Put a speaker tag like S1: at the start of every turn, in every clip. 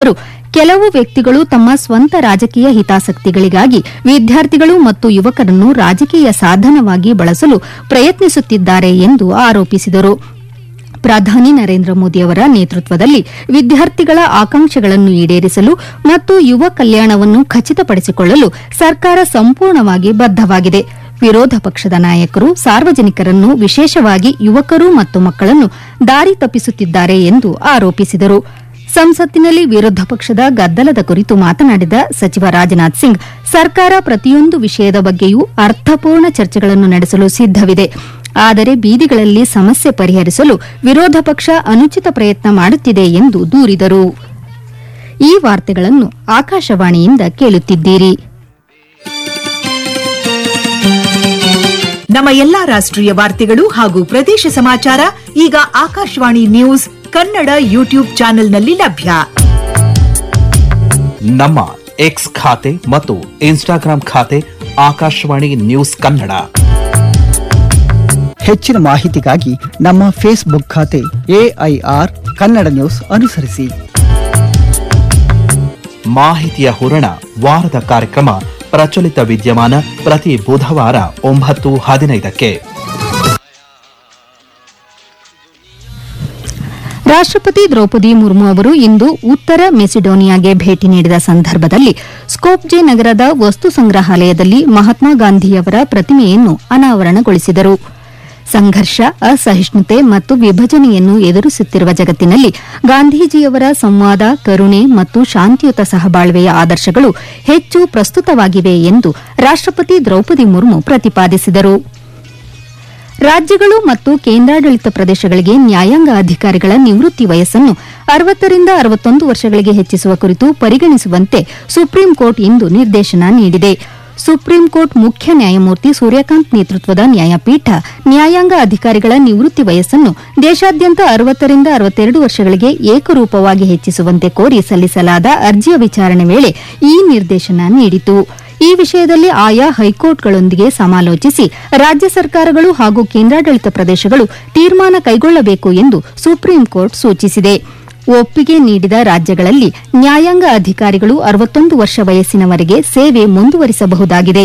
S1: ಅವರು ಕೆಲವು ವ್ಯಕ್ತಿಗಳು ತಮ್ಮ ಸ್ವಂತ ರಾಜಕೀಯ ಹಿತಾಸಕ್ತಿಗಳಿಗಾಗಿ ವಿದ್ಯಾರ್ಥಿಗಳು ಮತ್ತು ಯುವಕರನ್ನು ರಾಜಕೀಯ ಸಾಧನವಾಗಿ ಬಳಸಲು ಪ್ರಯತ್ನಿಸುತ್ತಿದ್ದಾರೆ ಎಂದು ಆರೋಪಿಸಿದರು ಪ್ರಧಾನಿ ನರೇಂದ್ರ ಮೋದಿಯವರ ನೇತೃತ್ವದಲ್ಲಿ ವಿದ್ಯಾರ್ಥಿಗಳ ಆಕಾಂಕ್ಷೆಗಳನ್ನು ಈಡೇರಿಸಲು ಮತ್ತು ಯುವ ಕಲ್ಯಾಣವನ್ನು ಖಚಿತಪಡಿಸಿಕೊಳ್ಳಲು ಸರ್ಕಾರ ಸಂಪೂರ್ಣವಾಗಿ ಬದ್ದವಾಗಿದೆ ವಿರೋಧ ಪಕ್ಷದ ನಾಯಕರು ಸಾರ್ವಜನಿಕರನ್ನು ವಿಶೇಷವಾಗಿ ಯುವಕರು ಮತ್ತು ಮಕ್ಕಳನ್ನು ದಾರಿ ತಪ್ಪಿಸುತ್ತಿದ್ದಾರೆ ಎಂದು ಆರೋಪಿಸಿದರು ಸಂಸತ್ತಿನಲ್ಲಿ ವಿರೋಧ ಪಕ್ಷದ ಗದ್ದಲದ ಕುರಿತು ಮಾತನಾಡಿದ ಸಚಿವ ರಾಜನಾಥ್ ಸಿಂಗ್ ಸರ್ಕಾರ ಪ್ರತಿಯೊಂದು ವಿಷಯದ ಬಗ್ಗೆಯೂ ಅರ್ಥಪೂರ್ಣ ಚರ್ಚೆಗಳನ್ನು ನಡೆಸಲು ಸಿದ್ದವಿದೆ ಆದರೆ ಬೀದಿಗಳಲ್ಲಿ ಸಮಸ್ಯೆ ಪರಿಹರಿಸಲು ವಿರೋಧ ಪಕ್ಷ ಅನುಚಿತ ಪ್ರಯತ್ನ ಮಾಡುತ್ತಿದೆ ಎಂದು ದೂರಿದರು ಈ ವಾರ್ತೆಗಳನ್ನು ಆಕಾಶವಾಣಿಯಿಂದ ಕೇಳುತ್ತಿದ್ದೀರಿ
S2: ನಮ್ಮ ಎಲ್ಲಾ ರಾಷ್ಟ್ರೀಯ ವಾರ್ತೆಗಳು ಹಾಗೂ ಪ್ರದೇಶ ಸಮಾಚಾರ ಈಗ ಆಕಾಶವಾಣಿ ನ್ಯೂಸ್ ಕನ್ನಡ ಯೂಟ್ಯೂಬ್ ಚಾನೆಲ್ನಲ್ಲಿ ಲಭ್ಯ
S3: ನಮ್ಮ ಎಕ್ಸ್ ಖಾತೆ ಮತ್ತು ಇನ್ಸ್ಟಾಗ್ರಾಂ ಖಾತೆ ಆಕಾಶವಾಣಿ ನ್ಯೂಸ್ ಕನ್ನಡ
S4: ಹೆಚ್ಚಿನ ಮಾಹಿತಿಗಾಗಿ ನಮ್ಮ ಫೇಸ್ಬುಕ್ ಖಾತೆ ಎಐಆರ್ ಕನ್ನಡ ನ್ಯೂಸ್ ಅನುಸರಿಸಿ
S3: ಮಾಹಿತಿಯ ಹೂರಣ ವಾರದ ಕಾರ್ಯಕ್ರಮ ಪ್ರಚಲಿತ ವಿದ್ಯಮಾನ ಪ್ರತಿ ಬುಧವಾರ ಒಂಬತ್ತು ಹದಿನೈದಕ್ಕೆ
S1: ರಾಷ್ಟಪತಿ ದ್ರೌಪದಿ ಮುರ್ಮು ಅವರು ಇಂದು ಉತ್ತರ ಮೆಸಿಡೋನಿಯಾಗೆ ಭೇಟಿ ನೀಡಿದ ಸಂದರ್ಭದಲ್ಲಿ ಸ್ಕೋಪ್ಜೆ ನಗರದ ವಸ್ತು ಸಂಗ್ರಹಾಲಯದಲ್ಲಿ ಮಹಾತ್ಮ ಗಾಂಧಿಯವರ ಪ್ರತಿಮೆಯನ್ನು ಅನಾವರಣಗೊಳಿಸಿದರು ಸಂಘರ್ಷ ಅಸಹಿಷ್ಣುತೆ ಮತ್ತು ವಿಭಜನೆಯನ್ನು ಎದುರಿಸುತ್ತಿರುವ ಜಗತ್ತಿನಲ್ಲಿ ಗಾಂಧೀಜಿಯವರ ಸಂವಾದ ಕರುಣೆ ಮತ್ತು ಶಾಂತಿಯುತ ಸಹಬಾಳ್ವೆಯ ಆದರ್ಶಗಳು ಹೆಚ್ಚು ಪ್ರಸ್ತುತವಾಗಿವೆ ಎಂದು ರಾಷ್ಟಪತಿ ದ್ರೌಪದಿ ಮುರ್ಮು ಪ್ರತಿಪಾದಿಸಿದರು ರಾಜ್ಯಗಳು ಮತ್ತು ಕೇಂದ್ರಾಡಳಿತ ಪ್ರದೇಶಗಳಿಗೆ ನ್ಯಾಯಾಂಗ ಅಧಿಕಾರಿಗಳ ನಿವೃತ್ತಿ ವಯಸ್ಸನ್ನು ಅರವತ್ತರಿಂದ ಅರವತ್ತೊಂದು ವರ್ಷಗಳಿಗೆ ಹೆಚ್ಚಿಸುವ ಕುರಿತು ಪರಿಗಣಿಸುವಂತೆ ಸುಪ್ರೀಂ ಕೋರ್ಟ್ ಇಂದು ನಿರ್ದೇಶನ ನೀಡಿದೆ ಸುಪ್ರೀಂ ಕೋರ್ಟ್ ಮುಖ್ಯ ನ್ಯಾಯಮೂರ್ತಿ ಸೂರ್ಯಕಾಂತ್ ನೇತೃತ್ವದ ನ್ಯಾಯಪೀಠ ನ್ಯಾಯಾಂಗ ಅಧಿಕಾರಿಗಳ ನಿವೃತ್ತಿ ವಯಸ್ಸನ್ನು ದೇಶಾದ್ಯಂತ ಅರವತ್ತರಿಂದ ಅರವತ್ತೆರಡು ವರ್ಷಗಳಿಗೆ ಏಕರೂಪವಾಗಿ ಹೆಚ್ಚಿಸುವಂತೆ ಕೋರಿ ಸಲ್ಲಿಸಲಾದ ಅರ್ಜಿಯ ವಿಚಾರಣೆ ವೇಳೆ ಈ ನಿರ್ದೇಶನ ನೀಡಿತು ಈ ವಿಷಯದಲ್ಲಿ ಆಯಾ ಹೈಕೋರ್ಟ್ಗಳೊಂದಿಗೆ ಸಮಾಲೋಚಿಸಿ ರಾಜ್ಯ ಸರ್ಕಾರಗಳು ಹಾಗೂ ಕೇಂದ್ರಾಡಳಿತ ಪ್ರದೇಶಗಳು ತೀರ್ಮಾನ ಕೈಗೊಳ್ಳಬೇಕು ಎಂದು ಸುಪ್ರೀಂ ಕೋರ್ಟ್ ಸೂಚಿಸಿದೆ ಒಪ್ಪಿಗೆ ನೀಡಿದ ರಾಜ್ಯಗಳಲ್ಲಿ ನ್ಯಾಯಾಂಗ ಅಧಿಕಾರಿಗಳು ಅರವತ್ತೊಂದು ವರ್ಷ ವಯಸ್ಸಿನವರೆಗೆ ಸೇವೆ ಮುಂದುವರಿಸಬಹುದಾಗಿದೆ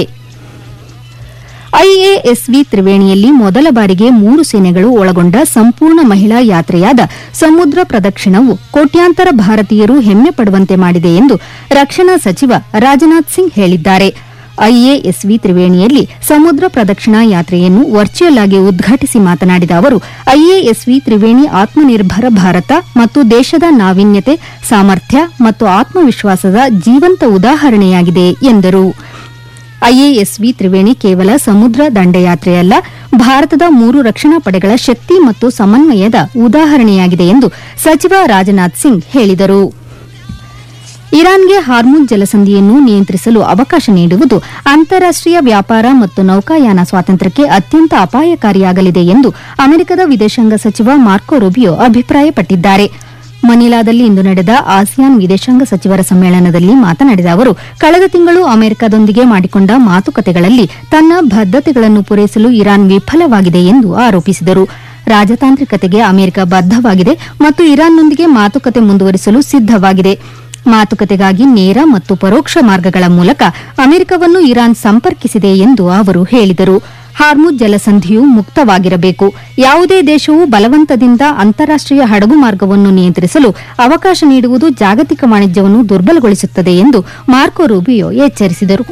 S1: ಐಎಎಸ್ವಿ ತ್ರಿವೇಣಿಯಲ್ಲಿ ಮೊದಲ ಬಾರಿಗೆ ಮೂರು ಸೇನೆಗಳು ಒಳಗೊಂಡ ಸಂಪೂರ್ಣ ಮಹಿಳಾ ಯಾತ್ರೆಯಾದ ಸಮುದ್ರ ಪ್ರದಕ್ಷಿಣವು ಕೋಟ್ಯಾಂತರ ಭಾರತೀಯರು ಹೆಮ್ಮೆ ಪಡುವಂತೆ ಮಾಡಿದೆ ಎಂದು ರಕ್ಷಣಾ ಸಚಿವ ರಾಜನಾಥ್ ಸಿಂಗ್ ಹೇಳಿದ್ದಾರೆ ಐಎಎಸ್ವಿ ತ್ರಿವೇಣಿಯಲ್ಲಿ ಸಮುದ್ರ ಪ್ರದಕ್ಷಿಣಾ ಯಾತ್ರೆಯನ್ನು ವರ್ಚುವಲ್ ಆಗಿ ಉದ್ಘಾಟಿಸಿ ಮಾತನಾಡಿದ ಅವರು ಐಎಎಸ್ವಿ ತ್ರಿವೇಣಿ ಆತ್ಮನಿರ್ಭರ ಭಾರತ ಮತ್ತು ದೇಶದ ನಾವೀನ್ಯತೆ ಸಾಮರ್ಥ್ಯ ಮತ್ತು ಆತ್ಮವಿಶ್ವಾಸದ ಜೀವಂತ ಉದಾಹರಣೆಯಾಗಿದೆ ಎಂದರು ಐಎಎಸ್ವಿ ತ್ರಿವೇಣಿ ಕೇವಲ ಸಮುದ್ರ ದಂಡಯಾತ್ರೆಯಲ್ಲ ಭಾರತದ ಮೂರು ರಕ್ಷಣಾ ಪಡೆಗಳ ಶಕ್ತಿ ಮತ್ತು ಸಮನ್ವಯದ ಉದಾಹರಣೆಯಾಗಿದೆ ಎಂದು ಸಚಿವ ರಾಜನಾಥ್ ಸಿಂಗ್ ಹೇಳಿದರು ಇರಾನ್ಗೆ ಹಾರ್ಮುಜ್ ಜಲಸಂಧಿಯನ್ನು ನಿಯಂತ್ರಿಸಲು ಅವಕಾಶ ನೀಡುವುದು ಅಂತಾರಾಷ್ಟೀಯ ವ್ಯಾಪಾರ ಮತ್ತು ನೌಕಾಯಾನ ಸ್ವಾತಂತ್ರ್ಯಕ್ಕೆ ಅತ್ಯಂತ ಅಪಾಯಕಾರಿಯಾಗಲಿದೆ ಎಂದು ಅಮೆರಿಕದ ವಿದೇಶಾಂಗ ಸಚಿವ ಮಾರ್ಕೊ ರುಬಿಯೋ ಅಭಿಪ್ರಾಯಪಟ್ಟಿದ್ದಾರೆ ಮನಿಲಾದಲ್ಲಿ ಇಂದು ನಡೆದ ಆಸಿಯಾನ್ ವಿದೇಶಾಂಗ ಸಚಿವರ ಸಮ್ಮೇಳನದಲ್ಲಿ ಮಾತನಾಡಿದ ಅವರು ಕಳೆದ ತಿಂಗಳು ಅಮೆರಿಕದೊಂದಿಗೆ ಮಾಡಿಕೊಂಡ ಮಾತುಕತೆಗಳಲ್ಲಿ ತನ್ನ ಬದ್ದತೆಗಳನ್ನು ಪೂರೈಸಲು ಇರಾನ್ ವಿಫಲವಾಗಿದೆ ಎಂದು ಆರೋಪಿಸಿದರು ರಾಜತಾಂತ್ರಿಕತೆಗೆ ಅಮೆರಿಕ ಬದ್ದವಾಗಿದೆ ಮತ್ತು ಇರಾನ್ನೊಂದಿಗೆ ಮಾತುಕತೆ ಮುಂದುವರಿಸಲು ಸಿದ್ದವಾಗಿದೆ ಮಾತುಕತೆಗಾಗಿ ನೇರ ಮತ್ತು ಪರೋಕ್ಷ ಮಾರ್ಗಗಳ ಮೂಲಕ ಅಮೆರಿಕವನ್ನು ಇರಾನ್ ಸಂಪರ್ಕಿಸಿದೆ ಎಂದು ಅವರು ಹೇಳಿದರು ಹಾರ್ಮುಜ್ ಜಲಸಂಧಿಯು ಮುಕ್ತವಾಗಿರಬೇಕು ಯಾವುದೇ ದೇಶವು ಬಲವಂತದಿಂದ ಅಂತಾರಾಷ್ಟೀಯ ಹಡಗು ಮಾರ್ಗವನ್ನು ನಿಯಂತ್ರಿಸಲು ಅವಕಾಶ ನೀಡುವುದು ಜಾಗತಿಕ ವಾಣಿಜ್ಯವನ್ನು ದುರ್ಬಲಗೊಳಿಸುತ್ತದೆ ಎಂದು ಮಾರ್ಕೊ ರೂಬಿಯೋ ಎಚ್ಚರಿಸಿದರು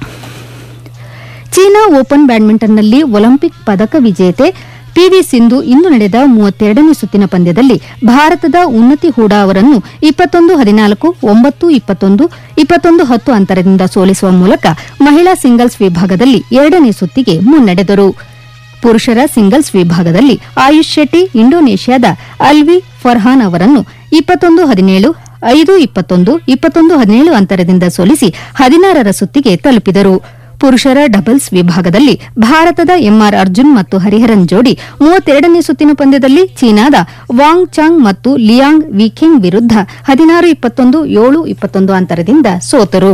S1: ಚೀನಾ ಓಪನ್ ಬ್ಯಾಡ್ಮಿಂಟನ್ನಲ್ಲಿ ಒಲಿಂಪಿಕ್ ಪದಕ ವಿಜೇತೆ ಪಿವಿ ಸಿಂಧು ಇಂದು ನಡೆದ ಮೂವತ್ತೆರಡನೇ ಸುತ್ತಿನ ಪಂದ್ಯದಲ್ಲಿ ಭಾರತದ ಉನ್ನತಿ ಹೂಡಾ ಅವರನ್ನು ಇಪ್ಪತ್ತೊಂದು ಹದಿನಾಲ್ಕು ಒಂಬತ್ತು ಇಪ್ಪತ್ತೊಂದು ಇಪ್ಪತ್ತೊಂದು ಹತ್ತು ಅಂತರದಿಂದ ಸೋಲಿಸುವ ಮೂಲಕ ಮಹಿಳಾ ಸಿಂಗಲ್ಸ್ ವಿಭಾಗದಲ್ಲಿ ಎರಡನೇ ಸುತ್ತಿಗೆ ಮುನ್ನಡೆದರು ಪುರುಷರ ಸಿಂಗಲ್ಸ್ ವಿಭಾಗದಲ್ಲಿ ಆಯುಷ್ ಶೆಟ್ಟಿ ಇಂಡೋನೇಷ್ಯಾದ ಅಲ್ವಿ ಫರ್ಹಾನ್ ಅವರನ್ನು ಇಪ್ಪತ್ತೊಂದು ಹದಿನೇಳು ಐದು ಇಪ್ಪತ್ತೊಂದು ಇಪ್ಪತ್ತೊಂದು ಹದಿನೇಳು ಅಂತರದಿಂದ ಸೋಲಿಸಿ ಹದಿನಾರರ ಸುತ್ತಿಗೆ ತಲುಪಿದರು ಪುರುಷರ ಡಬಲ್ಸ್ ವಿಭಾಗದಲ್ಲಿ ಭಾರತದ ಎಂಆರ್ ಅರ್ಜುನ್ ಮತ್ತು ಹರಿಹರನ್ ಜೋಡಿ ಮೂವತ್ತೆರಡನೇ ಸುತ್ತಿನ ಪಂದ್ಯದಲ್ಲಿ ಚೀನಾದ ವಾಂಗ್ ಚಾಂಗ್ ಮತ್ತು ಲಿಯಾಂಗ್ ವಿಖೆಂಗ್ ವಿರುದ್ಧ ಹದಿನಾರು ಇಪ್ಪತ್ತೊಂದು ಏಳು ಇಪ್ಪತ್ತೊಂದು ಅಂತರದಿಂದ ಸೋತರು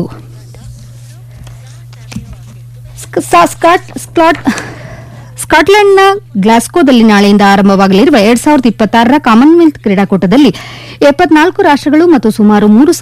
S1: ಸ್ಕ- ಸ್ಕಾಟ್ ಸ್ಕಾಟ್ ಸ್ಕಾಟ್ಲೆಂಡ್ನ ಗ್ಲಾಸ್ಕೋದಲ್ಲಿ ನಾಳೆಯಿಂದ ಆರಂಭವಾಗಲಿರುವ ಎರಡ್ ಸಾವಿರದ ಇಪ್ಪತ್ತಾರರ ಕಾಮನ್ವೆಲ್ತ್ ಕ್ರೀಡಾಕೂಟದಲ್ಲಿ ಎಪ್ಪತ್ನಾಲ್ಕು ರಾಷ್ಟಗಳು ಮತ್ತು ಸುಮಾರು ಮೂರು